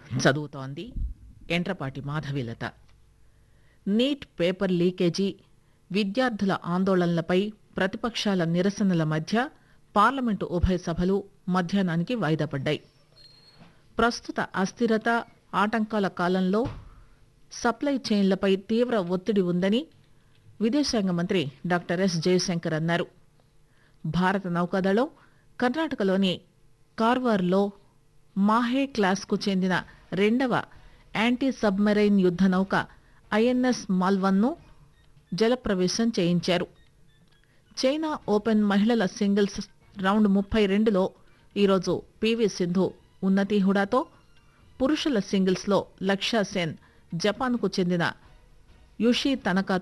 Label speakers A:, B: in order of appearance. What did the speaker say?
A: చదువుతోంది ఎంట్రపాటి Madhavilatha neat paper leakage విద్యార్థుల ఆందోళనలపై ప్రతిపక్షాల నిరసనల మధ్య పార్లమెంటు ఉభయ సభలు మధ్యాహ్నానికి వాయిదా పడ్డాయి ప్రస్తుత అస్థిరత ఆటంకాల కాలంలో సప్లై చైన్లపై తీవ్ర ఒత్తిడి ఉందని విదేశాంగ మంత్రి డాక్టర్ ఎస్ జయశంకర్ అన్నారు భారత నౌకాదళం కర్ణాటకలోని కార్వార్లో మాహే క్లాస్కు చెందిన రెండవ యాంటీ సబ్మెరైన్ యుద్ధ నౌక ఐఎన్ఎస్ మాల్వన్ను జలప్రవేశం చేయించారు చైనా ఓపెన్ మహిళల సింగిల్స్ రౌండ్ ముప్పై రెండులో ఈరోజు పివి సింధు ఉన్నతి హుడాతో పురుషుల సింగిల్స్లో లక్ష్య సేన్ జపాన్కు చెందిన యుషి తనకా